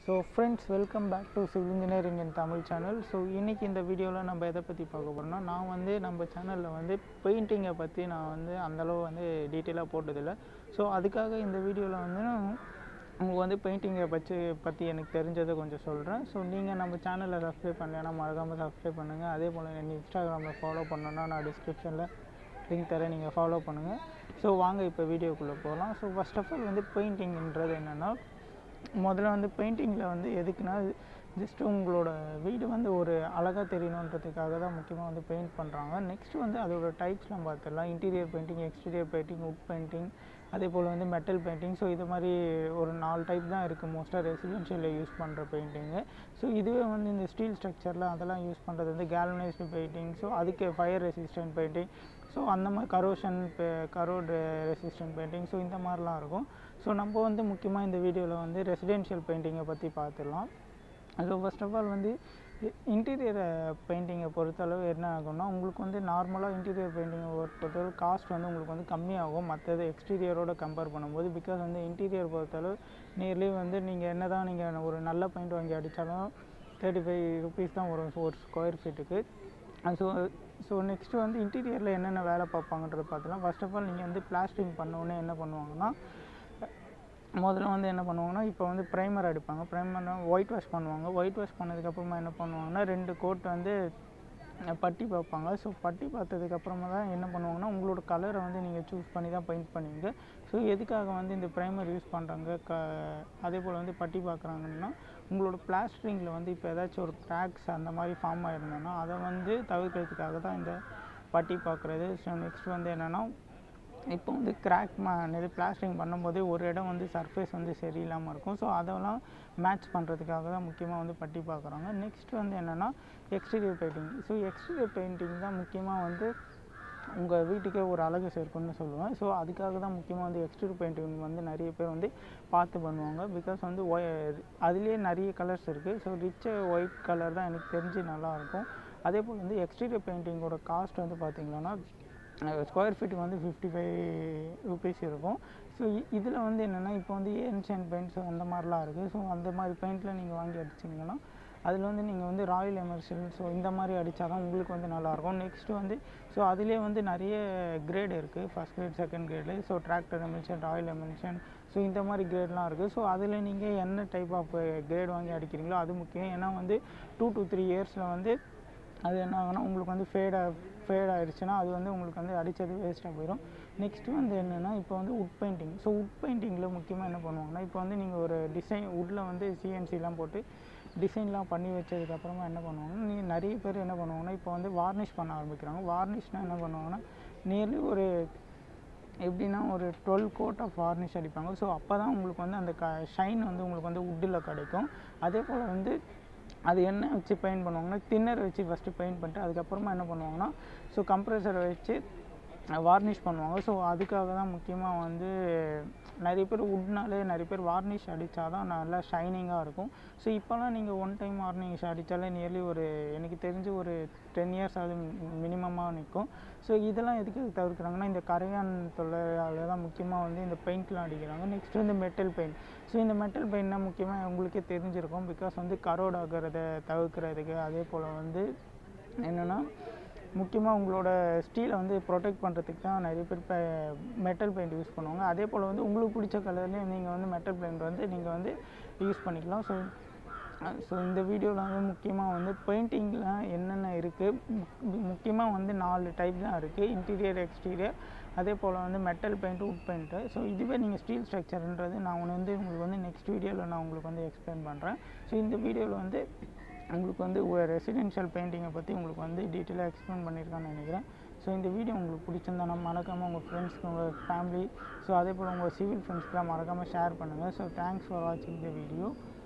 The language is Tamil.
so friends welcome back to civil engineering in Tamil channel so இன்றைக்கி இந்த வீடியோவில் நம்ம எதை பற்றி பார்க்க போகிறோம்னா நான் வந்து நம்ம சேனலில் வந்து பெயிண்டிங்கை பற்றி நான் வந்து அந்தளவு வந்து டீட்டெயிலாக போட்டதில்லை ஸோ அதுக்காக இந்த வீடியோவில் வந்து நான் உங்களுக்கு வந்து பெயிண்டிங்கை பற்றி பற்றி எனக்கு தெரிஞ்சதை கொஞ்சம் சொல்கிறேன் ஸோ நீங்கள் நம்ம சேனலை சப்ஸ்கிரைப் பண்ணலைன்னா மறக்காமல் சப்ஸ்கிரைப் பண்ணுங்கள் அதே போல் என்ன இன்ஸ்டாகிராமில் ஃபாலோ பண்ணணுன்னா நான் டிஸ்கிரிப்ஷனில் லிங்க் தரேன் நீங்கள் ஃபாலோ பண்ணுங்கள் ஸோ வாங்க இப்போ வீடியோக்குள்ளே போகலாம் ஸோ ஃபஸ்ட் ஆஃப் ஆல் வந்து பெயிண்டிங்ன்றது என்னென்னா முதல்ல வந்து பெயிண்டிங்கில் வந்து எதுக்குன்னா ஜஸ்ட் உங்களோட வீடு வந்து ஒரு அழகாக தெரியணுன்றதுக்காக தான் முக்கியமாக வந்து பெயிண்ட் பண்ணுறாங்க நெக்ஸ்ட் வந்து அதோட டைப்ஸ்லாம் பார்த்துடலாம் interior painting exterior painting wood painting அதே போல் வந்து மெட்டல் பெயிண்டிங் ஸோ இது மாதிரி ஒரு நாலு டைப் தான் இருக்குது மோஸ்ட்டாக ரெசிடென்ஷியலில் யூஸ் பண்ணுற பெயிண்டிங்கு ஸோ இதுவே வந்து இந்த ஸ்டீல் ஸ்ட்ரக்சரில் அதெல்லாம் யூஸ் பண்ணுறது வந்து கேல்வனைஸ்டு பெயிண்டிங் ஸோ அதுக்கு ஃபயர் ரெசிஸ்டன்ட் பெயிண்டிங் ஸோ அந்த மாதிரி corrosion corrode resistant painting so இந்த மாதிரிலாம் இருக்கும் ஸோ நம்ம வந்து முக்கியமாக இந்த வீடியோவில் வந்து ரெசிடென்ஷியல் பெயிண்டிங்கை பற்றி பார்த்துடலாம் ஸோ ஃபஸ்ட் ஆஃப் ஆல் வந்து இன்டீரியர் பெயிண்டிங்கை பொறுத்தளவு என்ன ஆகும்னா உங்களுக்கு வந்து நார்மலாக இன்டீரியர் பெயிண்டிங்கை பொறுத்தளவு காஸ்ட் வந்து உங்களுக்கு வந்து கம்மியாகும் மற்றது எக்ஸ்டீரியரோட கம்பேர் பண்ணும்போது பிகாஸ் வந்து இன்டீரியர் பொறுத்தளவு நியர்லி வந்து நீங்கள் என்ன தான் நீங்கள் ஒரு நல்ல பெயிண்ட் வாங்கி அடித்தாலும் தேர்ட்டி ஃபைவ் ருபீஸ் தான் வரும் ஒரு ஸ்கொயர் ஃபீட்டுக்கு ஸோ ஸோ நெக்ஸ்ட்டு வந்து இன்டீரியரில் என்னென்ன வேலை பார்ப்பாங்கன்றது பார்த்தலாம் ஃபஸ்ட் ஆஃப் ஆல் நீங்கள் வந்து பிளாஸ்டிங் பண்ணோடனே என்ன பண்ணுவாங்கன்னா முதல்ல வந்து என்ன பண்ணுவாங்கன்னா இப்போ வந்து ப்ரைமர் அடிப்பாங்க ப்ரைமர் ஒயிட் வாஷ் பண்ணுவாங்க ஒயிட் வாஷ் பண்ணதுக்கப்புறமா என்ன பண்ணுவாங்கன்னா ரெண்டு கோட் வந்து பட்டி பார்ப்பாங்க ஸோ பட்டி பார்த்ததுக்கப்புறமா தான் என்ன பண்ணுவாங்கன்னா உங்களோட கலரை வந்து நீங்கள் சூஸ் பண்ணி தான் பெயிண்ட் பண்ணுவீங்க ஸோ எதுக்காக வந்து இந்த ப்ரைமர் யூஸ் பண்ணுறாங்க க அதே போல் வந்து பட்டி பார்க்குறாங்கன்னா உங்களோட பிளாஸ்டரிங்கில் வந்து இப்போ ஏதாச்சும் ஒரு கிராக்ஸ் அந்த மாதிரி ஃபார்ம் ஆயிருந்தோன்னா அதை வந்து தவிர்க்கிறதுக்காக தான் இந்த பட்டி பார்க்குறது ஸோ நெக்ஸ்ட் வந்து என்னென்னா இப்போ வந்து கிராக் மா இது பிளாஸ்டிங் பண்ணும்போதே ஒரு இடம் வந்து சர்ஃபேஸ் வந்து சரியில்லாமல் இருக்கும் ஸோ அதெல்லாம் மேட்ச் பண்ணுறதுக்காக தான் முக்கியமாக வந்து பட்டி பார்க்குறாங்க நெக்ஸ்ட் வந்து என்னென்னா exterior painting so exterior painting தான் முக்கியமாக வந்து உங்கள் வீட்டுக்கே ஒரு அழகு சேர்க்கும்னு சொல்லுவேன் ஸோ அதுக்காக தான் முக்கியமாக வந்து எக்ஸ்டீரியர் பெயிண்டிங் வந்து நிறைய பேர் வந்து பார்த்து பண்ணுவாங்க பிகாஸ் வந்து ஒய் அதுலேயே நிறைய கலர்ஸ் இருக்குது ஸோ ரிச் ஒயிட் கலர் தான் எனக்கு தெரிஞ்சு நல்லாயிருக்கும் அதே போல் வந்து எக்ஸ்டீரியர் பெயிண்டிங்கோட காஸ்ட் வந்து பார்த்திங்கன்னா ஸ்கொயர் ஃபீட்டுக்கு வந்து ஃபிஃப்டி ஃபைவ் ருபீஸ் இருக்கும் ஸோ இதில் வந்து என்னென்னா இப்போ வந்து ஏன்ஷியன் பெயிண்ட்ஸ் அந்த மாதிரிலாம் இருக்குது ஸோ அந்த மாதிரி பெயிண்டில் நீங்கள் வாங்கி அடிச்சிங்கன்னா அதில் வந்து நீங்கள் வந்து ராயல் எமர்சன் ஸோ இந்த மாதிரி அடித்தா தான் உங்களுக்கு வந்து நல்லாயிருக்கும் நெக்ஸ்ட்டு வந்து ஸோ அதிலே வந்து நிறைய கிரேட் இருக்குது first grade second grade so Tractor emulsion Royal emulsion so இந்த மாதிரி கிரேட்லாம் இருக்குது ஸோ அதில் நீங்கள் என்ன டைப் ஆஃப் கிரேட் வாங்கி அடிக்கிறீங்களோ அது முக்கியம் ஏன்னா வந்து டூ டு த்ரீ இயர்ஸில் வந்து அது என்ன ஆகுனா உங்களுக்கு வந்து ஃபேடாக ஃபேட் ஆகிடுச்சுன்னா அது வந்து உங்களுக்கு வந்து அடித்தது வேஸ்ட்டாக போயிடும் நெக்ஸ்ட்டு வந்து என்னென்னா இப்போ வந்து உட் பெயிண்டிங் ஸோ உட் பெயிண்டிங்கில் முக்கியமாக என்ன பண்ணுவாங்கன்னா இப்போ வந்து நீங்கள் ஒரு டிசைன் உட்டில் வந்து சிஎன்சிலாம் போட்டு டிசைன்லாம் பண்ணி வச்சதுக்கப்புறமா என்ன பண்ணுவாங்கன்னா நீங்கள் நிறைய பேர் என்ன பண்ணுவாங்கன்னா இப்போ வந்து வார்னிஷ் பண்ண ஆரம்பிக்கிறாங்க வார்னிஷ்னால் என்ன பண்ணுவாங்கன்னா நியர்லி ஒரு எப்படின்னா ஒரு டுவெல் கோட் ஆஃப் வார்னிஷ் அடிப்பாங்க ஸோ அப்போ தான் உங்களுக்கு வந்து அந்த க ஷைன் வந்து உங்களுக்கு வந்து உட்டில் கிடைக்கும் அதே போல் வந்து அது என்ன வச்சு பெயிண்ட் பண்ணுவாங்கன்னா தின்னர் வச்சு ஃபஸ்ட்டு பெயிண்ட் பண்ணிட்டு அதுக்கப்புறமா என்ன பண்ணுவாங்கன்னா ஸோ கம்ப்ரெசரை வச்சு வார்னிஷ் பண்ணுவாங்க ஸோ அதுக்காக தான் முக்கியமாக வந்து நிறைய பேர் உட்னாலே நிறைய பேர் வார்னிஷ் அடித்தா தான் நல்லா ஷைனிங்காக இருக்கும் ஸோ இப்போலாம் நீங்கள் ஒன் டைம் வார்னிஷ் அடித்தாலே நியர்லி ஒரு எனக்கு தெரிஞ்சு ஒரு டென் இயர்ஸ் அது மினிமமாக நிற்கும் ஸோ இதெல்லாம் எதுக்கு தவிர்க்கிறாங்கன்னா இந்த கரையான் தொல்லையால் தான் முக்கியமாக வந்து இந்த பெயிண்ட்லாம் அடிக்கிறாங்க நெக்ஸ்ட் வந்து மெட்டல் பெயிண்ட் ஸோ இந்த மெட்டல் பெயிண்ட்னா முக்கியமாக உங்களுக்கே தெரிஞ்சிருக்கும் பிகாஸ் வந்து கரோட் ஆகிறத தவிர்க்கிறதுக்கு அதே போல் வந்து என்னென்னா முக்கியமாக உங்களோட ஸ்டீலை வந்து ப்ரொடெக்ட் பண்ணுறதுக்கு தான் நிறைய பேர் இப்போ மெட்டல் பெயிண்ட் யூஸ் பண்ணுவாங்க அதே போல் வந்து உங்களுக்கு பிடிச்ச கலர்லேயே நீங்கள் வந்து மெட்டல் பெயிண்ட் வந்து நீங்கள் வந்து யூஸ் பண்ணிக்கலாம் ஸோ ஸோ இந்த வீடியோவில் வந்து முக்கியமாக வந்து பெயிண்டிங்கில் என்னென்ன இருக்குது முக்கியமாக வந்து நாலு டைப் தான் இருக்குது இன்டீரியர் எக்ஸ்டீரியர் அதே போல் வந்து metal paint wood paint so இதுவே நீங்கள் ஸ்டீல் ஸ்ட்ரக்சர்ன்றது நான் ஒன்று வந்து உங்களுக்கு வந்து நெக்ஸ்ட் வீடியோவில் நான் உங்களுக்கு வந்து எக்ஸ்பிளைன் பண்ணுறேன் ஸோ இந்த வீடியோவில் வந்து உங்களுக்கு வந்து ரெசிடென்ஷியல் பெயிண்டிங்கை பற்றி உங்களுக்கு வந்து டீட்டெயிலாக எக்ஸ்பிளைன் பண்ணியிருக்கான்னு நினைக்கிறேன் ஸோ இந்த வீடியோ உங்களுக்கு பிடிச்சிருந்தா மறக்காமல் உங்கள் ஃப்ரெண்ட்ஸ்க்கு உங்கள் ஃபேமிலி ஸோ அதே போல் உங்கள் சிவில் ஃப்ரெண்ட்ஸ்க்கெலாம் மறக்காமல் ஷேர் பண்ணுங்கள் ஸோ தேங்க்ஸ் ஃபார் வாட்சிங் த வீடியோ